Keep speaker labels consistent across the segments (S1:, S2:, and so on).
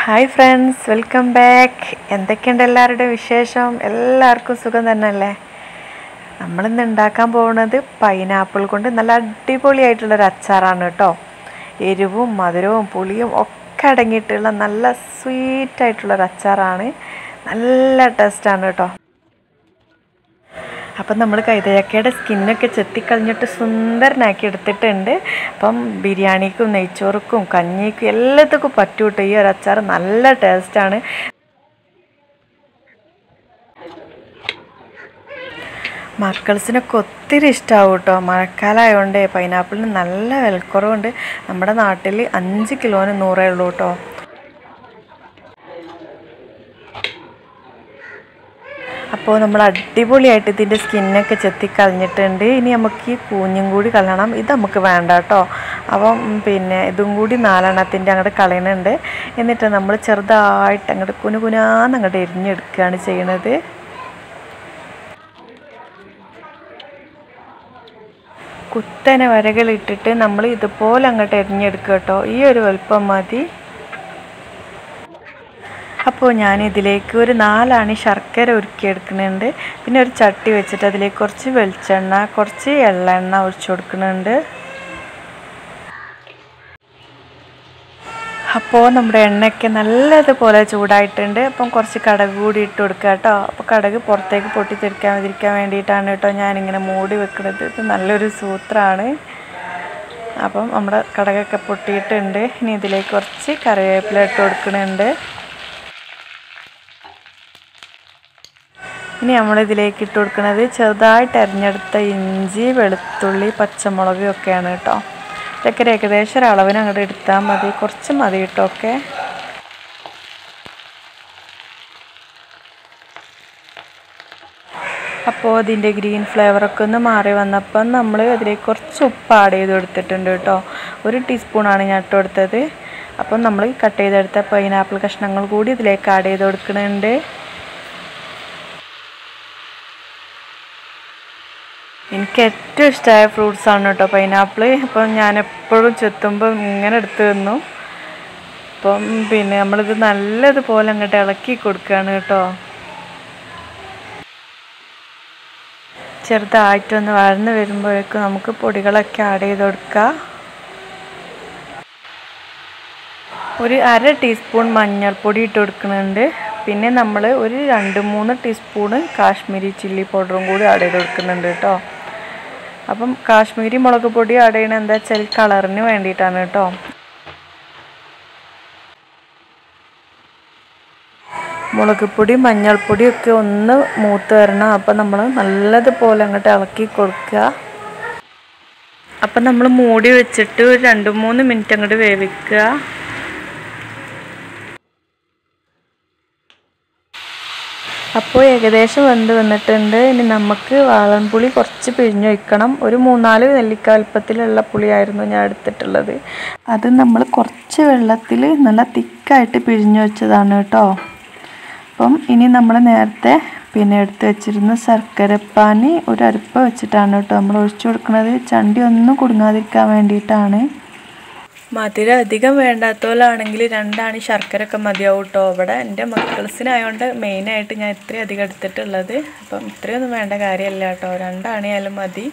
S1: hi friends welcome back എന്തൊക്കെയുണ്ട് എല്ലാവരുടെയും വിശേഷം എല്ലാവർക്കും സുഖം തന്നെയല്ലേ നമ്മളിന്ന് ഉണ്ടാക്കാൻ പോകുന്നത് പൈനാപ്പിൾ കൊണ്ട് നല്ല അടിപൊളിയായിട്ടുള്ളൊരു അച്ചാറാണ് കേട്ടോ എരിവും മധുരവും പുളിയും ഒക്കെ അടങ്ങിയിട്ടുള്ള നല്ല സ്വീറ്റായിട്ടുള്ളൊരു അച്ചാറാണ് നല്ല ടേസ്റ്റാണ് കേട്ടോ അപ്പം നമ്മൾ കൈതച്ചക്കയുടെ സ്കിന്നൊക്കെ ചെത്തിക്കളഞ്ഞിട്ട് സുന്ദരനാക്കി എടുത്തിട്ടുണ്ട് അപ്പം ബിരിയാണിക്കും നെയ്ച്ചോറുക്കും കഞ്ഞിക്കും എല്ലാത്തിനും പറ്റും കേട്ടോ ഈ ഒരു അച്ചാർ നല്ല ടേസ്റ്റാണ് മക്കൾസിനൊക്കെ ഒത്തിരി ഇഷ്ടമാവും കേട്ടോ മഴക്കാലമായതുകൊണ്ട് പൈനാപ്പിളിന് നല്ല വിലക്കുറവുണ്ട് നമ്മുടെ നാട്ടിൽ അഞ്ച് കിലോന് നൂറേ ഉള്ളൂ കേട്ടോ അപ്പോൾ നമ്മൾ അടിപൊളിയായിട്ട് ഇതിൻ്റെ സ്കിന്നൊക്കെ ചെത്തിക്കളഞ്ഞിട്ടുണ്ട് ഇനി നമുക്ക് ഈ കൂഞ്ഞും കൂടി കളയണം ഇത് നമുക്ക് വേണ്ട കേട്ടോ അപ്പം പിന്നെ ഇതും കൂടി നാലെണ്ണത്തിൻ്റെ അങ്ങോട്ട് കളയുന്നുണ്ട് എന്നിട്ട് നമ്മൾ ചെറുതായിട്ട് അങ്ങോട്ട് കുനുകുനാന്ന് അങ്ങോട്ട് എരിഞ്ഞെടുക്കുകയാണ് ചെയ്യണത് കുത്തനെ വരകൾ ഇട്ടിട്ട് നമ്മൾ ഇതുപോലെ അങ്ങോട്ട് എരിഞ്ഞെടുക്കുക കേട്ടോ ഈ ഒരു വലുപ്പം മതി അപ്പോൾ ഞാൻ ഇതിലേക്ക് ഒരു നാലാണ് ശർക്കര ഉരുക്കിയെടുക്കുന്നുണ്ട് പിന്നെ ഒരു ചട്ടി വെച്ചിട്ട് അതിലേക്ക് കുറച്ച് വെളിച്ചെണ്ണ കുറച്ച് എള്ളെണ്ണ ഒഴിച്ചു കൊടുക്കുന്നുണ്ട് അപ്പോൾ നമ്മുടെ എണ്ണയൊക്കെ നല്ലതുപോലെ ചൂടായിട്ടുണ്ട് അപ്പം കുറച്ച് കടക് കൂടി ഇട്ട് കൊടുക്കുക കേട്ടോ അപ്പോൾ കടക് പുറത്തേക്ക് പൊട്ടിത്തെറിക്കാതിരിക്കാൻ വേണ്ടിയിട്ടാണ് കേട്ടോ ഞാനിങ്ങനെ മൂടി വെക്കുന്നത് ഇത് നല്ലൊരു സൂത്രമാണ് അപ്പം നമ്മുടെ കടകൊക്കെ പൊട്ടിയിട്ടുണ്ട് ഇനി ഇതിലേക്ക് കുറച്ച് കറിവേപ്പില ഇട്ട് കൊടുക്കുന്നുണ്ട് ഇനി നമ്മൾ ഇതിലേക്ക് ഇട്ട് കൊടുക്കുന്നത് ചെറുതായിട്ട് അരിഞ്ഞെടുത്ത ഇഞ്ചി വെളുത്തുള്ളി പച്ചമുളക് ഒക്കെയാണ് കേട്ടോ ഇതൊക്കെ ഏകദേശം ഒരു അളവിന് അങ്ങോട്ട് എടുത്താൽ മതി കുറച്ച് മതി കേട്ടോ ഒക്കെ അപ്പോൾ അതിൻ്റെ ഗ്രീൻ ഫ്ലേവറൊക്കെ ഒന്ന് മാറി വന്നപ്പം നമ്മൾ അതിലേക്ക് കുറച്ച് ഉപ്പ് ആഡ് ചെയ്ത് കൊടുത്തിട്ടുണ്ട് കേട്ടോ ഒരു ടീസ്പൂണാണ് ഞാൻ ഇട്ട് കൊടുത്തത് അപ്പം നമ്മൾ കട്ട് ചെയ്തെടുത്ത പൈനാപ്പിൾ കഷ്ണങ്ങൾ കൂടി ഇതിലേക്ക് ആഡ് ചെയ്ത് കൊടുക്കുന്നുണ്ട് എനിക്ക് ഏറ്റവും ഇഷ്ടമായ ഫ്രൂട്ട്സ് ആണ് കേട്ടോ പൈനാപ്പിൾ അപ്പം ഞാൻ എപ്പോഴും ചെത്തുമ്പോൾ ഇങ്ങനെ എടുത്ത് തന്നു അപ്പം പിന്നെ നമ്മളിത് നല്ലതുപോലെ അങ്ങോട്ട് ഇളക്കി കൊടുക്കുകയാണ് കേട്ടോ ചെറുതായിട്ടൊന്ന് വഴന്ന് വരുമ്പോഴേക്കും നമുക്ക് പൊടികളൊക്കെ ആഡ് ചെയ്ത് കൊടുക്കുക ഒരു അര ടീസ്പൂൺ മഞ്ഞൾപ്പൊടി ഇട്ട് കൊടുക്കുന്നുണ്ട് പിന്നെ നമ്മൾ ഒരു രണ്ട് മൂന്ന് ടീസ്പൂണ് കാശ്മീരി ചില്ലി പൗഡറും കൂടി ആഡ് ചെയ്ത് കൊടുക്കുന്നുണ്ട് കേട്ടോ അപ്പം കാശ്മീരി മുളക് പൊടി ആഡ് ചെയ്യണത് എന്താ വെച്ചാൽ കളറിന് വേണ്ടിയിട്ടാണ് കേട്ടോ മുളക് പൊടി മഞ്ഞൾപ്പൊടി ഒക്കെ ഒന്ന് മൂത്ത് വരണം അപ്പം നമ്മൾ നല്ലതുപോലെ അങ്ങോട്ട് ഇളക്കി കൊടുക്കുക അപ്പം നമ്മൾ മൂടി വെച്ചിട്ട് ഒരു രണ്ട് മൂന്ന് മിനിറ്റ് അങ്ങോട്ട് വേവിക്കുക അപ്പോൾ ഏകദേശം വെന്ത് വന്നിട്ടുണ്ട് ഇനി നമുക്ക് വാളൻപുളി കുറച്ച് പിഴിഞ്ഞ് വയ്ക്കണം ഒരു മൂന്നാല് നെല്ലിക്ക വലുപ്പത്തിലുള്ള പുളിയായിരുന്നു ഞാൻ എടുത്തിട്ടുള്ളത് അത് നമ്മൾ കുറച്ച് വെള്ളത്തിൽ നല്ല തിക്കായിട്ട് പിഴിഞ്ഞ് വെച്ചതാണ് കേട്ടോ അപ്പം ഇനി നമ്മൾ നേരത്തെ പിന്നെ എടുത്ത് വെച്ചിരുന്ന ശർക്കരപ്പാനി ഒരു അരിപ്പ വെച്ചിട്ടാണ് കേട്ടോ നമ്മൾ ഒഴിച്ചു കൊടുക്കുന്നത് ചണ്ടി ഒന്നും കുടുങ്ങാതിരിക്കാൻ വേണ്ടിയിട്ടാണ് മധുരം അധികം വേണ്ടാത്തോലാണെങ്കിൽ രണ്ടാണ് ശർക്കര ഒക്കെ മതിയാവും കേട്ടോ ഇവിടെ എൻ്റെ മക്കൾസിനായതുകൊണ്ട് മെയിനായിട്ട് ഞാൻ ഇത്രയും അധികം എടുത്തിട്ടുള്ളത് അപ്പം ഇത്രയൊന്നും വേണ്ട കാര്യമല്ല കേട്ടോ രണ്ടാണിയാലും മതി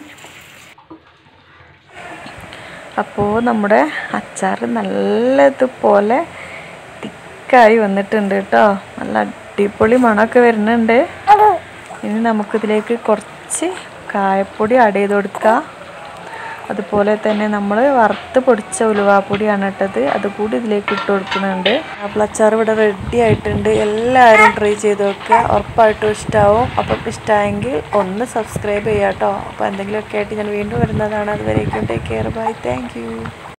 S1: അപ്പോൾ നമ്മുടെ അച്ചാർ നല്ലതുപോലെ തിക്കായി വന്നിട്ടുണ്ട് കേട്ടോ നല്ല അടിപൊളി മണമൊക്കെ വരുന്നുണ്ട് ഇനി നമുക്കിതിലേക്ക് കുറച്ച് കായപ്പൊടി ആഡ് ചെയ്ത് കൊടുക്കുക അതുപോലെ തന്നെ നമ്മൾ വറുത്ത് പൊടിച്ച ഉലുവാപ്പൊടിയാണ് ഇട്ടത് അതുകൂടി ഇതിലേക്ക് ഇട്ട് കൊടുക്കുന്നുണ്ട് അച്ചാർ ഇവിടെ റെഡി ആയിട്ടുണ്ട് എല്ലാവരും ട്രൈ ചെയ്ത് നോക്കുക ഉറപ്പായിട്ടും ഇഷ്ടമാവും അപ്പം ഇഷ്ടമായെങ്കിൽ ഒന്ന് സബ്സ്ക്രൈബ് ചെയ്യാം കേട്ടോ അപ്പോൾ എന്തെങ്കിലുമൊക്കെ ആയിട്ട് ഞാൻ വീണ്ടും വരുന്നതാണ് അതുവരേക്കും ടേക്ക് കെയർ ബൈ താങ്ക്